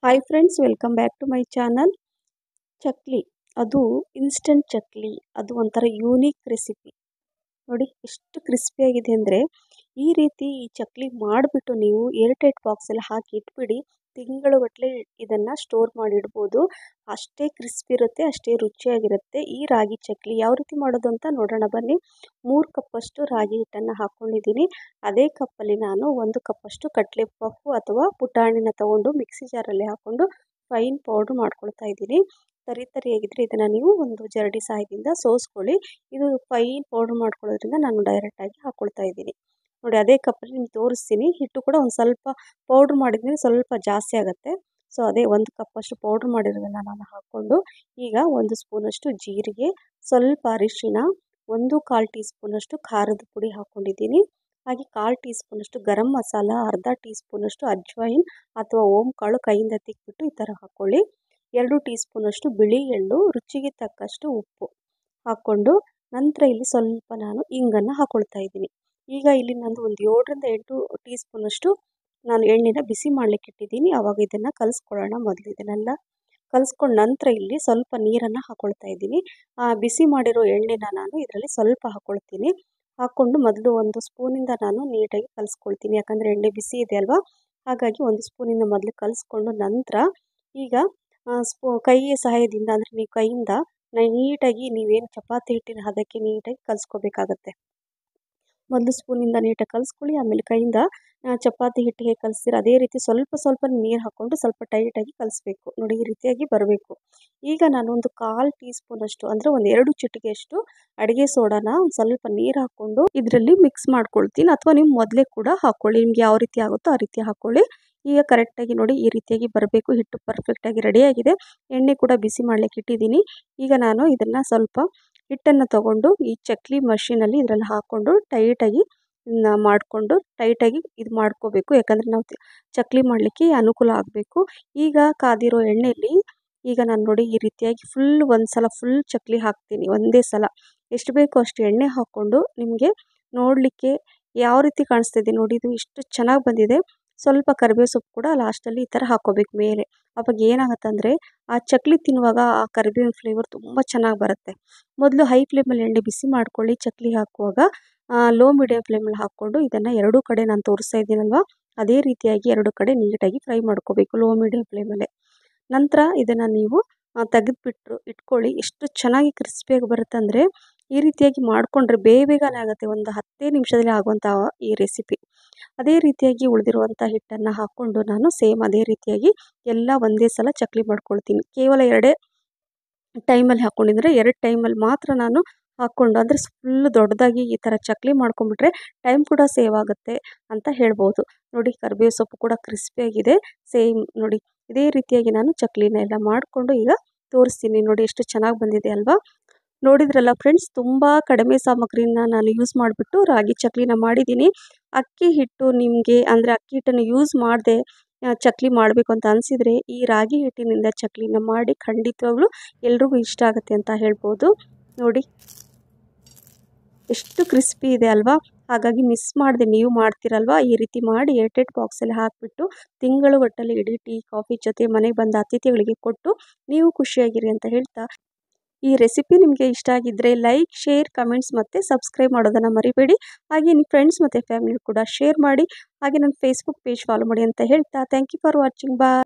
hi friends welcome back to my channel chakli ಅದು instant chakli ಅದು ಒಂಥರ ಯೂನಿಕ್ ರೆಸಿಪಿ ನೋಡಿ ಎಷ್ಟು ಕ್ರಿಸ್ಪಿಯಾಗಿದೆ ಅಂದರೆ ಈ ರೀತಿ ಈ ಚಕ್ಲಿ ಮಾಡಿಬಿಟ್ಟು ನೀವು ಏರ್ಟೈಟ್ ಬಾಕ್ಸಲ್ಲಿ ಹಾಕಿ ಇಟ್ಬಿಡಿ ತಿಂಗಳುಗಟ್ಟಲೆ ಇದನ್ನು ಸ್ಟೋರ್ ಮಾಡಿ ಇಡ್ಬೋದು ಅಷ್ಟೇ ಕ್ರಿಸ್ಪಿ ಇರುತ್ತೆ ಅಷ್ಟೇ ರುಚಿಯಾಗಿರುತ್ತೆ ಈ ರಾಗಿ ಚಕ್ಲಿ ಯಾವ ರೀತಿ ಮಾಡೋದು ಅಂತ ನೋಡೋಣ ಬನ್ನಿ ಮೂರು ಕಪ್ಪಷ್ಟು ರಾಗಿ ಹಿಟ್ಟನ್ನು ಹಾಕ್ಕೊಂಡಿದ್ದೀನಿ ಅದೇ ಕಪ್ಪಲ್ಲಿ ನಾನು ಒಂದು ಕಪ್ಪಷ್ಟು ಕಡಲೆ ಪಪ್ಪು ಅಥವಾ ಪುಟಾಣಿನ ತೊಗೊಂಡು ಮಿಕ್ಸಿ ಜಾರಲ್ಲಿ ಹಾಕ್ಕೊಂಡು ಫೈನ್ ಪೌಡ್ರ್ ಮಾಡ್ಕೊಳ್ತಾ ಇದ್ದೀನಿ ತರಿ ತರಿಯಾಗಿದ್ದರೆ ಇದನ್ನು ನೀವು ಒಂದು ಜರಡಿ ಸಹಾಯದಿಂದ ಸೋಸ್ಕೊಳ್ಳಿ ಇದು ಫೈನ್ ಪೌಡ್ರ್ ಮಾಡ್ಕೊಳ್ಳೋದ್ರಿಂದ ನಾನು ಡೈರೆಕ್ಟಾಗಿ ಹಾಕ್ಕೊಳ್ತಾ ಇದ್ದೀನಿ ನೋಡಿ ಅದೇ ಕಪ್ಪಲ್ಲಿ ನಿಮ್ಗೆ ತೋರಿಸ್ತೀನಿ ಹಿಟ್ಟು ಕೂಡ ಒಂದು ಸ್ವಲ್ಪ ಪೌಡ್ರ್ ಮಾಡಿದ್ಮೇಲೆ ಸ್ವಲ್ಪ ಜಾಸ್ತಿ ಆಗುತ್ತೆ ಸೊ ಅದೇ ಒಂದು ಕಪ್ಪಷ್ಟು ಪೌಡ್ರ್ ಮಾಡಿರೋದನ್ನು ನಾನು ಹಾಕ್ಕೊಂಡು ಈಗ ಒಂದು ಸ್ಪೂನಷ್ಟು ಜೀರಿಗೆ ಸ್ವಲ್ಪ ಅರಿಶಿನ ಒಂದು ಕಾಲು ಟೀ ಸ್ಪೂನಷ್ಟು ಖಾರದ ಪುಡಿ ಹಾಕ್ಕೊಂಡಿದ್ದೀನಿ ಹಾಗೆ ಕಾಲು ಟೀ ಸ್ಪೂನಷ್ಟು ಗರಂ ಮಸಾಲ ಅರ್ಧ ಟೀ ಸ್ಪೂನಷ್ಟು ಅಜ್ವೈನ್ ಅಥವಾ ಓಮ್ ಕಾಳು ಕೈಯಿಂದ ತಿಕ್ಬಿಟ್ಟು ಈ ಥರ ಹಾಕ್ಕೊಳ್ಳಿ ಎರಡು ಟೀ ಸ್ಪೂನಷ್ಟು ಬಿಳಿ ಎಳ್ಳು ರುಚಿಗೆ ತಕ್ಕಷ್ಟು ಉಪ್ಪು ಹಾಕ್ಕೊಂಡು ನಂತರ ಇಲ್ಲಿ ಸ್ವಲ್ಪ ನಾನು ಇಂಗನ್ನು ಹಾಕ್ಕೊಳ್ತಾ ಇದ್ದೀನಿ ಈಗ ಇಲ್ಲಿ ನಂದು ಒಂದು ಏಳರಿಂದ ಎಂಟು ಟೀ ಸ್ಪೂನಷ್ಟು ನಾನು ಎಣ್ಣೆನ ಬಿಸಿ ಮಾಡಲಿಕ್ಕೆ ಇಟ್ಟಿದ್ದೀನಿ ಆವಾಗ ಇದನ್ನು ಕಲಿಸ್ಕೊಳ್ಳೋಣ ಮೊದಲು ಇದನ್ನೆಲ್ಲ ಕಲಿಸ್ಕೊಂಡ ನಂತರ ಇಲ್ಲಿ ಸ್ವಲ್ಪ ನೀರನ್ನು ಹಾಕ್ಕೊಳ್ತಾ ಇದ್ದೀನಿ ಆ ಬಿಸಿ ಮಾಡಿರೋ ಎಣ್ಣೆನ ನಾನು ಇದರಲ್ಲಿ ಸ್ವಲ್ಪ ಹಾಕ್ಕೊಳ್ತೀನಿ ಹಾಕ್ಕೊಂಡು ಮೊದಲು ಒಂದು ಸ್ಪೂನಿಂದ ನಾನು ನೀಟಾಗಿ ಕಲಿಸ್ಕೊಳ್ತೀನಿ ಯಾಕಂದರೆ ಎಣ್ಣೆ ಬಿಸಿ ಇದೆ ಅಲ್ವಾ ಹಾಗಾಗಿ ಒಂದು ಸ್ಪೂನಿಂದ ಮೊದಲು ಕಲಿಸ್ಕೊಂಡು ನಂತರ ಈಗ ಸ್ಪೂ ಕೈಯ ಸಹಾಯದಿಂದ ಅಂದರೆ ನೀವು ಕೈಯಿಂದ ನೀಟಾಗಿ ನೀವೇನು ಚಪಾತಿ ಹಿಟ್ಟಿನ ಹದಕ್ಕೆ ನೀಟಾಗಿ ಕಲಿಸ್ಕೋಬೇಕಾಗತ್ತೆ ಮೊದಲು ಸ್ಪೂನಿಂದ ನೀಟಾಗಿ ಕಲಿಸ್ಕೊಳ್ಳಿ ಆಮೇಲೆ ಕೈಯಿಂದ ಚಪಾತಿ ಹಿಟ್ಟು ಹೇಗೆ ಕಲಿಸ್ತೀರ ಅದೇ ರೀತಿ ಸ್ವಲ್ಪ ಸ್ವಲ್ಪ ನೀರು ಹಾಕ್ಕೊಂಡು ಸ್ವಲ್ಪ ಟೈಟಾಗಿ ಕಲಿಸ್ಬೇಕು ನೋಡಿ ಈ ರೀತಿಯಾಗಿ ಬರಬೇಕು ಈಗ ನಾನು ಒಂದು ಕಾಲು ಟೀ ಸ್ಪೂನಷ್ಟು ಅಂದರೆ ಒಂದು ಎರಡು ಚಿಟಿಕೆಯಷ್ಟು ಅಡುಗೆ ಸೋಡಾನ ಒಂದು ಸ್ವಲ್ಪ ನೀರು ಹಾಕ್ಕೊಂಡು ಇದರಲ್ಲಿ ಮಿಕ್ಸ್ ಮಾಡ್ಕೊಳ್ತೀನಿ ಅಥವಾ ನೀವು ಮೊದಲೇ ಕೂಡ ಹಾಕ್ಕೊಳ್ಳಿ ನಿಮ್ಗೆ ಯಾವ ರೀತಿ ಆಗುತ್ತೋ ಆ ರೀತಿ ಹಾಕ್ಕೊಳ್ಳಿ ಈಗ ಕರೆಕ್ಟಾಗಿ ನೋಡಿ ಈ ರೀತಿಯಾಗಿ ಬರಬೇಕು ಹಿಟ್ಟು ಪರ್ಫೆಕ್ಟಾಗಿ ರೆಡಿಯಾಗಿದೆ ಎಣ್ಣೆ ಕೂಡ ಬಿಸಿ ಮಾಡಲಿಕ್ಕೆ ಇಟ್ಟಿದ್ದೀನಿ ಈಗ ನಾನು ಇದನ್ನು ಸ್ವಲ್ಪ ಹಿಟ್ಟನ್ನು ತಗೊಂಡು ಈ ಚಕ್ಲಿ ಮಷೀನಲ್ಲಿ ಇದರಲ್ಲಿ ಹಾಕ್ಕೊಂಡು ಟೈಟಾಗಿ ಮಾಡಿಕೊಂಡು ಟೈಟಾಗಿ ಇದು ಮಾಡ್ಕೋಬೇಕು ಯಾಕಂದರೆ ನಾವು ಚಕ್ಲಿ ಮಾಡಲಿಕ್ಕೆ ಅನುಕೂಲ ಆಗಬೇಕು ಈಗ ಕಾದಿರೋ ಎಣ್ಣೆಯಲ್ಲಿ ಈಗ ನಾನು ನೋಡಿ ಈ ರೀತಿಯಾಗಿ ಫುಲ್ ಒಂದು ಸಲ ಫುಲ್ ಚಕ್ಲಿ ಹಾಕ್ತೀನಿ ಒಂದೇ ಸಲ ಎಷ್ಟು ಬೇಕೋ ಅಷ್ಟು ಎಣ್ಣೆ ಹಾಕ್ಕೊಂಡು ನಿಮಗೆ ನೋಡಲಿಕ್ಕೆ ಯಾವ ರೀತಿ ಕಾಣಿಸ್ತಿದೆ ನೋಡಿ ಇದು ಇಷ್ಟು ಚೆನ್ನಾಗಿ ಬಂದಿದೆ ಸ್ವಲ್ಪ ಕರಿಬೇವು ಸೊಪ್ಪು ಕೂಡ ಲಾಸ್ಟಲ್ಲಿ ಈ ಥರ ಹಾಕ್ಕೋಬೇಕು ಮೇಲೆ ಅವಾಗ ಏನಾಗುತ್ತೆ ಅಂದರೆ ಆ ಚಕ್ಲಿ ತಿನ್ನುವಾಗ ಆ ಕರಿಬೇವಿನ ಫ್ಲೇವರ್ ತುಂಬ ಚೆನ್ನಾಗಿ ಬರುತ್ತೆ ಮೊದಲು ಹೈ ಫ್ಲೇಮಲ್ಲಿ ಎಣ್ಣೆ ಬಿಸಿ ಮಾಡ್ಕೊಳ್ಳಿ ಚಕ್ಲಿ ಹಾಕುವಾಗ ಲೋ ಮೀಡಿಯಮ್ ಫ್ಲೇಮಲ್ಲಿ ಹಾಕ್ಕೊಂಡು ಇದನ್ನು ಎರಡೂ ಕಡೆ ನಾನು ತೋರಿಸ್ತಾ ಇದ್ದೀನಲ್ವ ಅದೇ ರೀತಿಯಾಗಿ ಎರಡು ಕಡೆ ನೀಟಾಗಿ ಫ್ರೈ ಮಾಡ್ಕೋಬೇಕು ಲೋ ಮೀಡಿಯಮ್ ಫ್ಲೇಮಲ್ಲೇ ನಂತರ ಇದನ್ನು ನೀವು ತೆಗೆದುಬಿಟ್ಟು ಇಟ್ಕೊಳ್ಳಿ ಎಷ್ಟು ಚೆನ್ನಾಗಿ ಕ್ರಿಸ್ಪಿಯಾಗಿ ಬರುತ್ತೆ ಅಂದರೆ ಈ ರೀತಿಯಾಗಿ ಮಾಡಿಕೊಂಡ್ರೆ ಬೇಗ ಬೇಗನೆ ಆಗುತ್ತೆ ಒಂದು ಹತ್ತೇ ನಿಮಿಷದಲ್ಲಿ ಆಗುವಂಥ ಈ ರೆಸಿಪಿ ಅದೇ ರೀತಿಯಾಗಿ ಉಳಿದಿರುವಂಥ ಹಿಟ್ಟನ್ನು ಹಾಕ್ಕೊಂಡು ನಾನು ಸೇಮ್ ಅದೇ ರೀತಿಯಾಗಿ ಎಲ್ಲ ಒಂದೇ ಸಲ ಚಕ್ಲಿ ಮಾಡ್ಕೊಳ್ತೀನಿ ಕೇವಲ ಎರಡೇ ಟೈಮಲ್ಲಿ ಹಾಕ್ಕೊಂಡಿದ್ರೆ ಎರಡು ಟೈಮಲ್ಲಿ ಮಾತ್ರ ನಾನು ಹಾಕ್ಕೊಂಡು ಅಂದರೆ ಫುಲ್ ದೊಡ್ಡದಾಗಿ ಈ ಥರ ಚಕ್ಲಿ ಮಾಡ್ಕೊಂಬಿಟ್ರೆ ಟೈಮ್ ಕೂಡ ಸೇವ್ ಆಗುತ್ತೆ ಅಂತ ಹೇಳ್ಬೋದು ನೋಡಿ ಕರಿಬೇವು ಸೊಪ್ಪು ಕೂಡ ಕ್ರಿಸ್ಪಿಯಾಗಿದೆ ಸೇಮ್ ನೋಡಿ ಇದೇ ರೀತಿಯಾಗಿ ನಾನು ಚಕ್ಲಿನ ಎಲ್ಲ ಮಾಡಿಕೊಂಡು ಈಗ ತೋರಿಸ್ತೀನಿ ನೋಡಿ ಎಷ್ಟು ಚೆನ್ನಾಗಿ ಬಂದಿದೆ ಅಲ್ವಾ ನೋಡಿದ್ರಲ್ಲ ಫ್ರೆಂಡ್ಸ್ ತುಂಬ ಕಡಿಮೆ ಸಾಮಗ್ರಿನ ನಾನು ಯೂಸ್ ಮಾಡಿಬಿಟ್ಟು ರಾಗಿ ಚಕ್ಲಿನ ಮಾಡಿದ್ದೀನಿ ಅಕ್ಕಿ ಹಿಟ್ಟು ನಿಮಗೆ ಅಂದರೆ ಅಕ್ಕಿ ಹಿಟ್ಟನ್ನು ಯೂಸ್ ಮಾಡದೆ ಚಕ್ಲಿ ಮಾಡಬೇಕು ಅಂತ ಅನಿಸಿದರೆ ಈ ರಾಗಿ ಹಿಟ್ಟಿನಿಂದ ಚಕ್ಲಿನ ಮಾಡಿ ಖಂಡಿತವಾಗ್ಲೂ ಎಲ್ರಿಗೂ ಇಷ್ಟ ಆಗುತ್ತೆ ಅಂತ ಹೇಳ್ಬೋದು ನೋಡಿ ಎಷ್ಟು ಕ್ರಿಸ್ಪಿ ಇದೆ ಅಲ್ವಾ ಹಾಗಾಗಿ ಮಿಸ್ ಮಾಡದೆ ನೀವು ಮಾಡ್ತೀರಲ್ವ ಈ ರೀತಿ ಮಾಡಿ ಏರ್ಟೈಟ್ ಬಾಕ್ಸಲ್ಲಿ ಹಾಕಿಬಿಟ್ಟು ತಿಂಗಳುಗಟ್ಟಲೆ ಇಡೀ ಟೀ ಕಾಫಿ ಜೊತೆ ಮನೆಗೆ ಬಂದ ಅತಿಥಿಗಳಿಗೆ ಕೊಟ್ಟು ನೀವು ಖುಷಿಯಾಗಿರಿ ಅಂತ ಹೇಳ್ತಾ ಈ ರೆಸಿಪಿ ನಿಮಗೆ ಇಷ್ಟ ಆಗಿದ್ದರೆ ಲೈಕ್ ಶೇರ್ ಕಮೆಂಟ್ಸ್ ಮತ್ತು ಸಬ್ಸ್ಕ್ರೈಬ್ ಮಾಡೋದನ್ನು ಮರಿಬೇಡಿ ಹಾಗೆ ನಿಮ್ಮ ಫ್ರೆಂಡ್ಸ್ ಮತ್ತು ಫ್ಯಾಮಿಲಿ ಕೂಡ ಶೇರ್ ಮಾಡಿ ಹಾಗೆ ನನ್ನ ಫೇಸ್ಬುಕ್ ಪೇಜ್ ಫಾಲೋ ಮಾಡಿ ಅಂತ ಹೇಳ್ತಾ thank you for watching bye